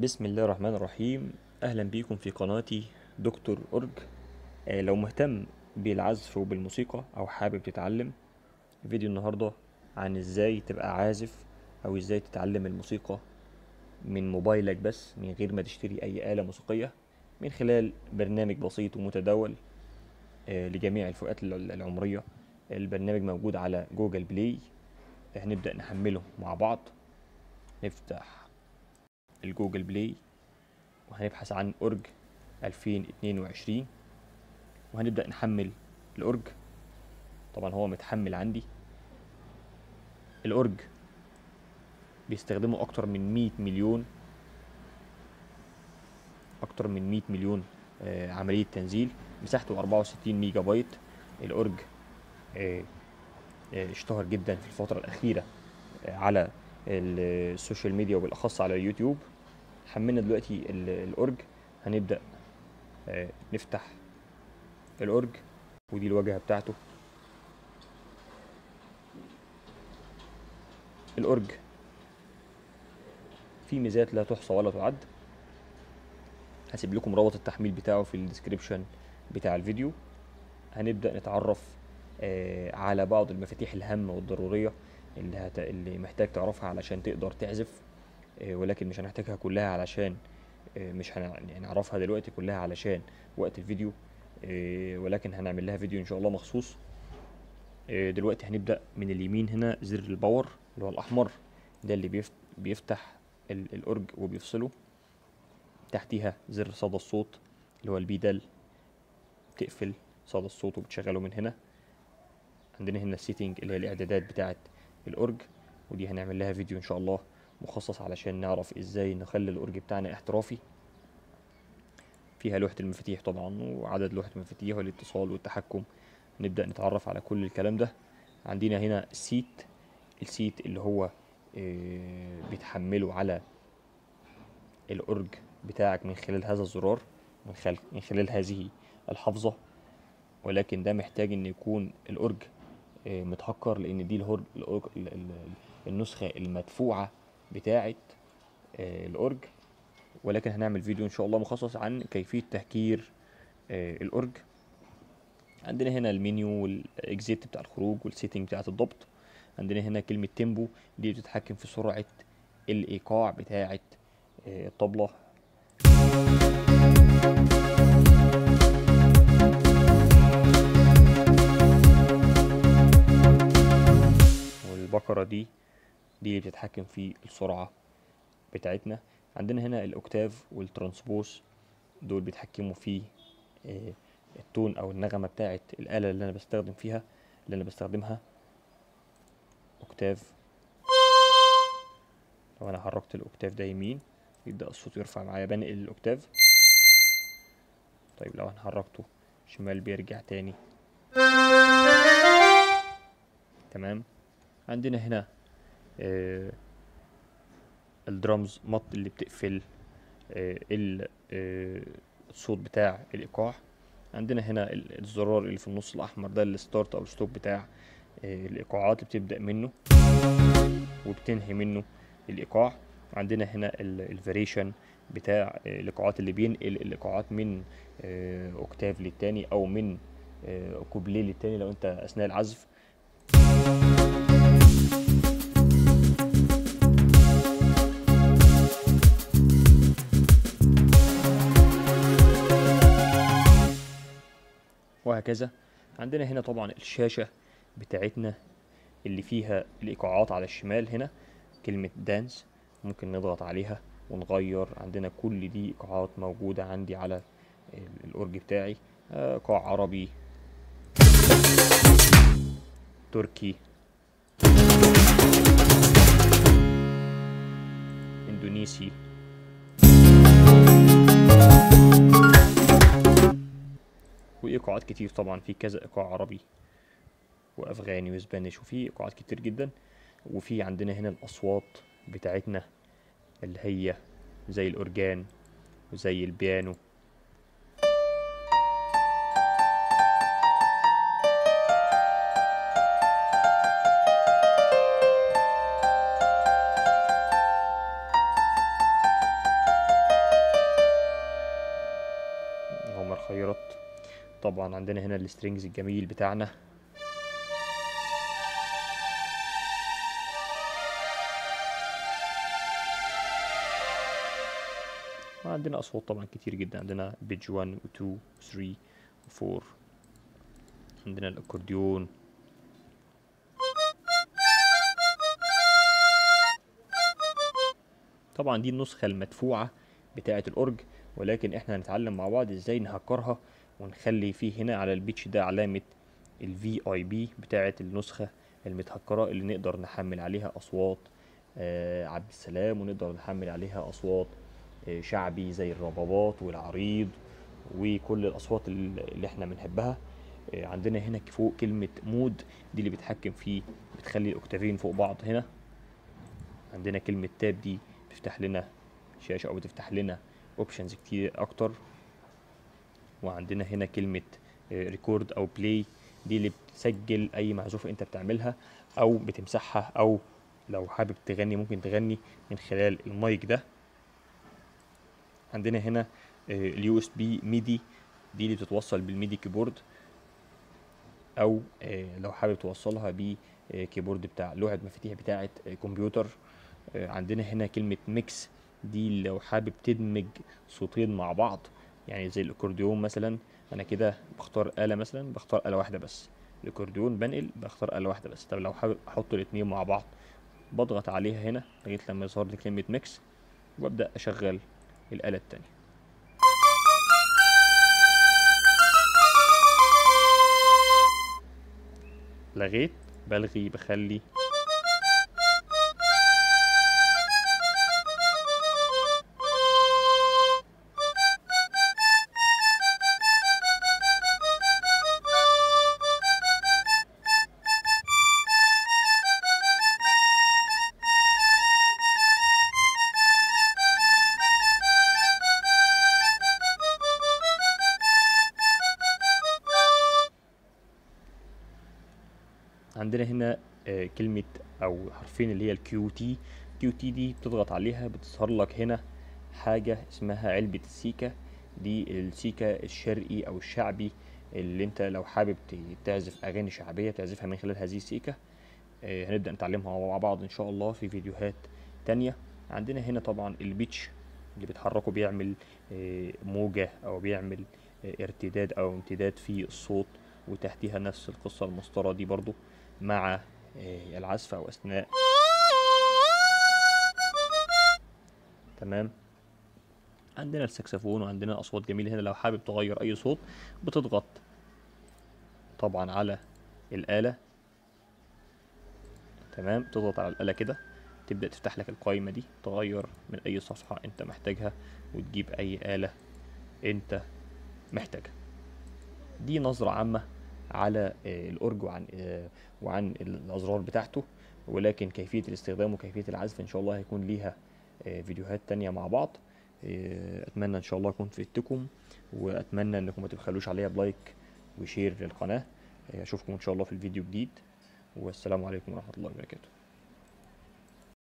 بسم الله الرحمن الرحيم اهلا بيكم في قناتي دكتور اورج آه، لو مهتم بالعزف وبالموسيقى او حابب تتعلم فيديو النهارده عن ازاي تبقى عازف او ازاي تتعلم الموسيقى من موبايلك بس من غير ما تشتري اي آلة موسيقية من خلال برنامج بسيط ومتداول آه، لجميع الفئات الع- العمرية البرنامج موجود على جوجل بلاي هنبدأ نحمله مع بعض نفتح الجوجل بلاي وهنبحث عن أورج 2022 وهنبدأ نحمل الأورج طبعا هو متحمل عندي الأورج بيستخدموا أكتر من 100 مليون أكتر من 100 مليون آه، عملية تنزيل مساحته 64 ميجا بايت الأورج آه، آه، اشتهر جدا في الفترة الأخيرة آه، على ال- السوشيال ميديا وبالأخص على اليوتيوب حملنا دلوقتي ال- الأورج هنبدأ آه، نفتح الأورج ودي الواجهة بتاعته الأورج فيه ميزات لا تحصى ولا تعد هسيب لكم رابط التحميل بتاعه في الديسكريبشن بتاع الفيديو هنبدأ نتعرف آه، على بعض المفاتيح الهامة والضرورية اللي, هت... اللي محتاج تعرفها علشان تقدر تعزف آه، ولكن مش هنحتاجها كلها علشان آه، مش هن- هنعرفها دلوقتي كلها علشان وقت الفيديو آه، ولكن هنعمل لها فيديو ان شاء الله مخصوص آه، دلوقتي هنبدأ من اليمين هنا زر الباور اللي هو الأحمر ده اللي بيف- بيفتح ال- الأورج وبيفصله تحتيها زر صدى الصوت اللي هو البيدال بتقفل صدى الصوت وبتشغله من هنا عندنا هنا السيتنج اللي هي الإعدادات بتاعة الأورج ودي هنعمل لها فيديو إن شاء الله مخصص علشان نعرف إزاي نخلي الأورج بتاعنا احترافي فيها لوحة المفاتيح طبعا وعدد لوحة المفاتيح والاتصال والتحكم نبدأ نتعرف على كل الكلام ده عندنا هنا السيت السيت اللي هو آه، بيتحمله على الأورج بتاعك من خلال هذا الزرار من خلال من خلال هذه الحافظة ولكن ده محتاج ان يكون الأورج آه، متهكر لان دي الهورج الأورج ال- ال- النسخة المدفوعة بتاعة آه، الأورج ولكن هنعمل فيديو ان شاء الله مخصص عن كيفية تهكير آه، الأورج عندنا هنا المنيو والاكزيت بتاع الخروج والسيتنج بتاعة الضبط عندنا هنا كلمة تيمبو دي بتتحكم في سرعة الإيقاع بتاعة آه، الطبلة والبقرة دي دي اللي بتتحكم في السرعة بتاعتنا عندنا هنا الأوكتاف والترانسبوس دول بيتحكموا في آه، التون أو النغمة بتاعت الآلة اللي أنا بستخدم فيها اللي أنا بستخدمها أوكتاف لو أنا حركت الأوكتاف ده يمين يبدأ الصوت يرفع معايا بنقل الأوكتاف طيب لو أنا حركته شمال بيرجع تاني تمام عندنا هنا آه الدرامز مط اللي بتقفل آه ال- آه الصوت بتاع الإيقاع عندنا هنا ال- الزرار اللي في النص الأحمر ده الستارت أو الستوب بتاع آه الإيقاعات اللي بتبدأ منه وبتنهي منه الإيقاع عندنا هنا الفاريشن بتاع آه، الإيقاعات اللي بينقل الإيقاعات من آه، أوكتاف للتاني أو من آه، كوبليه للتاني لو أنت أثناء العزف وهكذا عندنا هنا طبعا الشاشة بتاعتنا اللي فيها الإيقاعات على الشمال هنا كلمة دانس ممكن نضغط عليها ونغير عندنا كل دي إيقاعات موجودة عندي على ال- الأورج بتاعي آه، إيقاع عربي تركي إندونيسي وإيقاعات كتير طبعا في كذا إيقاع عربي وأفغاني وإسبانيش وفي إيقاعات كتير جدا وفي عندنا هنا الأصوات بتاعتنا اللي هي زي الأورجان وزي البيانو طبعا عندنا هنا السترينجز الجميل بتاعنا وعندنا اصوات طبعا كتير جدا عندنا بيج 1 و 2 و 3 و 4 عندنا الاكورديون طبعا دي النسخة المدفوعة بتاعة الأورج ولكن احنا هنتعلم مع بعض ازاي نهكرها ونخلي فيه هنا على البيتش ده علامة ال VIB بتاعة النسخة المتهكرة اللي نقدر نحمل عليها أصوات آه عبد السلام ونقدر نحمل عليها أصوات آه شعبي زي الربابات والعريض وكل الأصوات اللي احنا بنحبها آه عندنا هنا فوق كلمة مود دي اللي بتحكم فيه بتخلي الأكتافين فوق بعض هنا عندنا كلمة تاب دي بتفتح لنا شاشة أو بتفتح لنا اوبشنز كتير أكتر وعندنا هنا كلمة ريكورد أو بلاي دي اللي بتسجل أي معزوفة أنت بتعملها أو بتمسحها أو لو حابب تغني ممكن تغني من خلال المايك ده عندنا هنا اليو اس بي ميدي دي اللي بتتوصل بالميدي كيبورد او لو حابب توصلها بكيبورد بتاع لوحة مفاتيح بتاعة كمبيوتر عندنا هنا كلمة ميكس دي لو حابب تدمج صوتين مع بعض يعني زي الاكورديون مثلا انا كده بختار آلة مثلا بختار آلة واحدة بس الاكورديون بنقل بختار آلة واحدة بس طب لو حابب احط الاتنين مع بعض بضغط عليها هنا لغاية لما يظهر لي كلمة ميكس وابدأ اشغل الآلة التانية لغيت بلغي بخلي عندنا هنا آه كلمة أو حرفين اللي هي الكيو تي كيو تي دي بتضغط عليها بتظهر لك هنا حاجة اسمها علبة السيكا دي السيكا الشرقي أو الشعبي اللي انت لو حابب تعزف أغاني شعبية تعزفها من خلال هذه السيكا آه هنبدأ نتعلمها مع بعض إن شاء الله في فيديوهات تانية عندنا هنا طبعا البيتش اللي بتحركه بيعمل آه موجة أو بيعمل ارتداد أو امتداد في الصوت وتحتيها نفس القصة المسطرة دي برضو مع العزف او اثناء تمام عندنا السكسفون وعندنا اصوات جميله هنا لو حابب تغير اي صوت بتضغط طبعا على الاله تمام تضغط على الاله كده تبدا تفتح لك القائمه دي تغير من اي صفحه انت محتاجها وتجيب اي اله انت محتاجها دي نظره عامه على الأورج وعن وعن الأزرار بتاعته ولكن كيفية الاستخدام وكيفية العزف إن شاء الله هيكون ليها فيديوهات تانية مع بعض أتمنى إن شاء الله أكون فدتكم وأتمنى إنكم ما تبخلوش عليا بلايك وشير للقناة أشوفكم إن شاء الله في الفيديو جديد والسلام عليكم ورحمة الله وبركاته